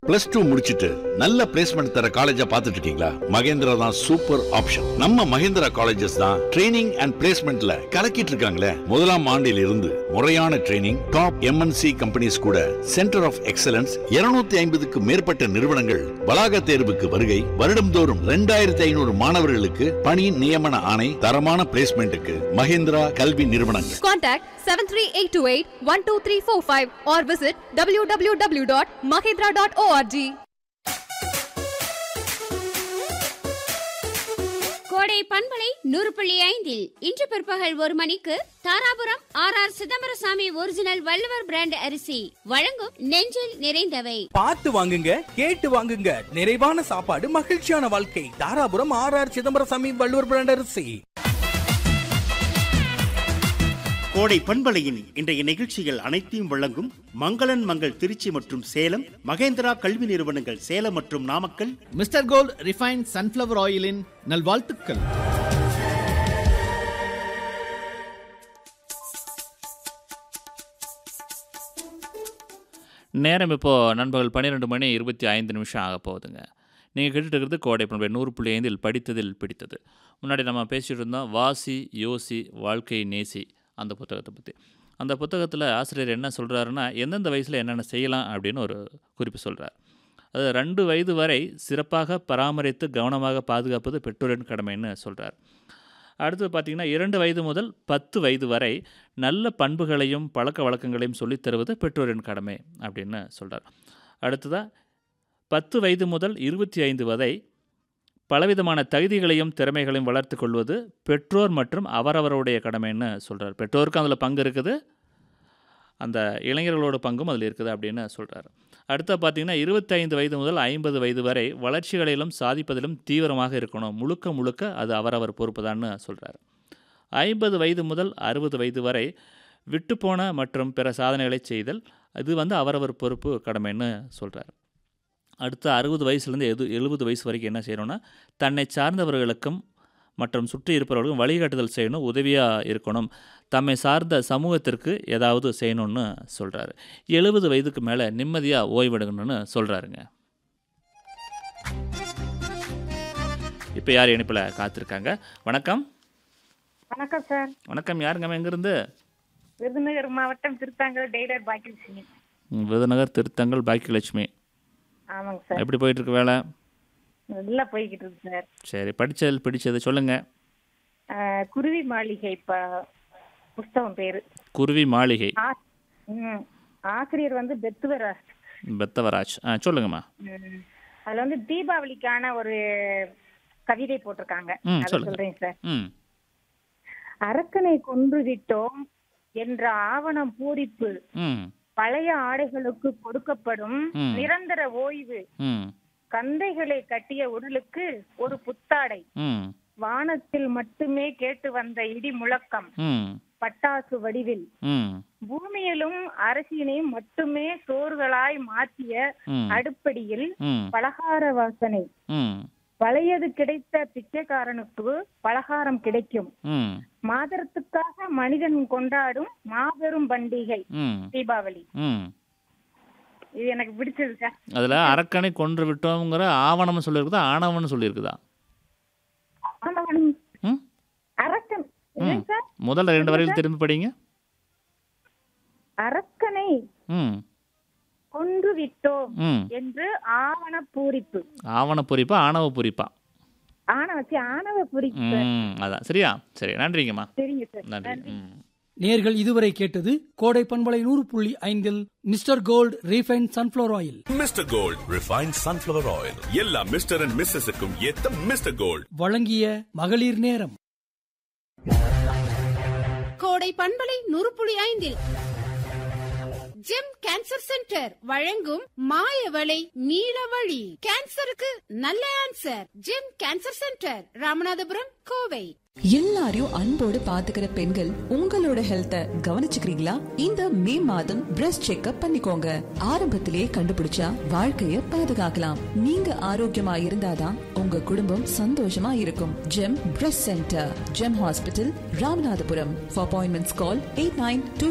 Plus two முடிச்சிட்டு நல்ல placement தர காலேஜா பார்த்துட்டு இருக்கீங்களா மகேந்திரா தான் சூப்பர் ஆப்ஷன் நம்ம மகேந்திரா காலேஜஸ் தான் ட்ரைனிங் அண்ட் பிளேஸ்மெண்ட்ல கலக்கிட்டு இருக்காங்களே முதலாம் ஆண்டில் இருந்து முறையான ட்ரைனிங் டாப் எம்என்சி கம்பெனிஸ் கூட சென்டர் ஆஃப் எக்ஸலன்ஸ் 250 ஐம்பதுக்கு மேற்பட்ட நிறுவனங்கள் வளாக தேர்வுக்கு வருகை வருடம்தோறும் ரெண்டாயிரத்தி ஐநூறு மாணவர்களுக்கு பணி நியமன ஆணை தரமான பிளேஸ்மெண்ட்டுக்கு மகேந்திரா கல்வி நிறுவனங்கள் Contact 73828-12345 or visit www.mahindra.org. கோடை பண்பலை நூறு புள்ளி ஐந்தில் இன்று பிற்பகல் ஒரு மணிக்கு Dharapuram R R Chidambarasamy original Valluvar brand அரிசி வழங்கும் நெஞ்சில் நிறைந்தவை பார்த்து வாங்குங்க கேட்டு வாங்குங்க நிறைவான சாப்பாடு மகிழ்ச்சியான வாழ்க்கை Dharapuram R R Chidambarasamy Valluvar brand அரிசி கோடை பண்பலையின் இன்றைய நிகழ்ச்சிகள் அனைத்தையும் வழங்கும் மங்களன் மங்கள் திருச்சி மற்றும் சேலம் மகேந்திரா கல்வி நிறுவனங்கள் சேலம் மற்றும் Namakkal mister gold refine sunflower ஆயிலின் நல்வாழ்த்துக்கள் நேரம் இப்போது நண்பர்கள் பன்னிரெண்டு மணி இருபத்தி ஐந்து நிமிஷம் ஆக போகுதுங்க நீங்கள் கேட்டுட்டு இருக்கிறது கோடை பண்பை நூறு புள்ளி ஐந்தில் படித்ததில் பிடித்தது முன்னாடி நம்ம பேசிகிட்டு இருந்தோம் வாசி யோசி வாழ்க்கை நேசி அந்த புத்தகத்தை பற்றி அந்த புத்தகத்தில் ஆசிரியர் என்ன சொல்கிறாருன்னா எந்தெந்த வயசில் என்னென்ன செய்யலாம் அப்படின்னு ஒரு குறிப்பு சொல்கிறார் அது ரெண்டு வயது வரை சிறப்பாக பராமரித்து கவனமாக பாதுகாப்பது பெற்றோரின் கடமைன்னு சொல்கிறார் அடுத்து பார்த்திங்கன்னா இரண்டு வயது முதல் பத்து வயது வரை நல்ல பண்புகளையும் பழக்க வழக்கங்களையும் சொல்லித் தருவது பெற்றோரின் கடமை அப்படின்னு சொல்கிறார் அடுத்ததாக பத்து வயது முதல் இருபத்தி ஐந்து வரை பலவிதமான தகுதிகளையும் திறமைகளையும் வளர்த்து கொள்வது பெற்றோர் மற்றும் அவரவருடைய கடமைன்னு சொல்கிறார் பெற்றோருக்கும் அதில் பங்கு இருக்குது அந்த இளைஞர்களோட பங்கும் அதில் இருக்குது அப்படின்னு சொல்கிறார் அடுத்த பார்த்தீங்கன்னா இருபத்தைந்து வயது முதல் ஐம்பது வயது வரை வளர்ச்சிகளிலும் சாதிப்பதிலும் தீவிரமாக இருக்கணும் முழுக்க முழுக்க அது அவரவர் பொறுப்புதான்னு சொல்கிறார் ஐம்பது வயது முதல் அறுபது வயது வரை விட்டுப்போன மற்றும் பிற சாதனைகளை செய்தல் இது வந்து அவரவர் பொறுப்பு கடமைன்னு சொல்கிறார் அடுத்த அறுபது வயசுலேருந்து எது எழுபது வயசு வரைக்கும் என்ன செய்யணும்னா தன்னை சார்ந்தவர்களுக்கும் மற்றும் சுற்றி இருப்பவர்களுக்கும் வழிகாட்டுதல் செய்யணும் உதவியாக இருக்கணும் தம்மை சார்ந்த சமூகத்திற்கு ஏதாவது செய்யணும்னு சொல்கிறாரு எழுபது வயதுக்கு மேலே நிம்மதியாக ஓய்வெடுக்கணும்னு சொல்கிறாருங்க இப்போ யார் இணைப்பில் காத்திருக்காங்க வணக்கம் வணக்கம் சார் வணக்கம் யாருங்க எங்கேருந்து விருதுநகர் மாவட்டம் திருத்தாங்கல் டெய்லர் பாக்கியலட்சுமி விருதுநகர் திருத்தங்கல் பாக்கியலட்சுமி ஆமாங்க சார் எப்படி போயிட்டுருக்கு வேலை நல்லா போய்கிட்டு இருக்கு சார் சரி படித்தது பிடிச்சது சொல்லுங்கள் ஆஹ், குருவி மாளிகை ப புஸ்தகம் பேரு குருவி மாளிகை ஆ- ம். ஆசிரியர் வந்து பெத்துவராஜ் பெத்தவராஜ் ஆ சொல்லுங்கம்மா ம். அதுல வந்து தீபாவளிக்கான ஒரு கவிதை போட்டிருக்காங்க ம், அதை சொல்லுங்க. சொல்றேன் சார் ம் அரக்கனை கொன்று விட்டோம் என்ற ஆவணம் பூரிப்பு ம் பழைய ஆடைகளுக்கு கொடுக்கப்படும் ம். நிரந்தர ஓய்வு ம் கந்தைகளை கட்டிய உடலுக்கு ஒரு புத்தாடை ம் வானத்தில் மட்டுமே கேட்டு வந்த இடி முழக்கம் ம் பட்டாசு வடிவில் ம் பூமியிலும் அரசியனையும் மட்டுமே சோறுகளாய் மாற்றிய ம். அடுப்படியில் ம் பலகார வாசனை ம் பழையது கிடைத்த பிச்சைக்காரனுக்கு பலகாரம் கிடைக்கும் ம் மாதரத்துக்காக மனிதன் கொண்டாடும் மாபெரும் பண்டிகை ம் தீபாவளி ம் இது எனக்கு பிடிச்சது சார் அதில் அரக்கனை கொன்று விட்டோங்கிற ஆவணம்னு சொல்லியிருக்குதா ஆணவம்னு சொல்லியிருக்குதா ஆமாம். ம் அரக்கன் ம் இல்லைங்க சார் முதல்ல ரெண்டு வரையில் திரும்பி படிங்க அரக்கனை ம் கொன்று விட்டோம் ம் என்று ஆவண பூரிப்பு ஆவண பொறிப்பா ஆணவ பொறிப்பா ஆன வச்சு ஆணவ பூரிப்பு ம் அதான் சரியா சரி நன்றிங்கம்மா சரிங்க சார் நன்றி ம் நேர்கள் இதுவரை கேட்டது கோடை பண்பலை நூறு புள்ளி ஐந்தில் mister gold refine sunflower oil mister gold refined sunflower oil எல்லா மிஸ்டர் அண்ட் மிஸ்ஸஸுக்கும் ஏத்த மிஸ்டர் கோல்ட் வழங்கிய மகளிர் நேரம் கோடை பண்பலை நூறு புள்ளி ஐந்தில் ஜெம் கேன்சர் சென்டர் வழங்கும் மாயவளை நீலவழி கேன்சருக்கு நல்ல answer gem cancer centre Ramanathapuram Kovai எல்லாரையும் அன்போடு பாத்துக்கிற பெண்கள் உங்களோட ஹெல்த்த கவனிச்சுக்கிறீங்களா இந்த மே மாதம் பிரஸ்ட் செக்அப் பண்ணிக்கோங்க ஆரம்பத்திலேயே கண்டுபிடிச்சா வாழ்க்கைய பாதுகாக்கலாம் நீங்க ஆரோக்கியமா இருந்தாதான் உங்க குடும்பம் சந்தோஷமா இருக்கும் gem breast centre gem hospital Ramanathapuram for appointments call eight nine two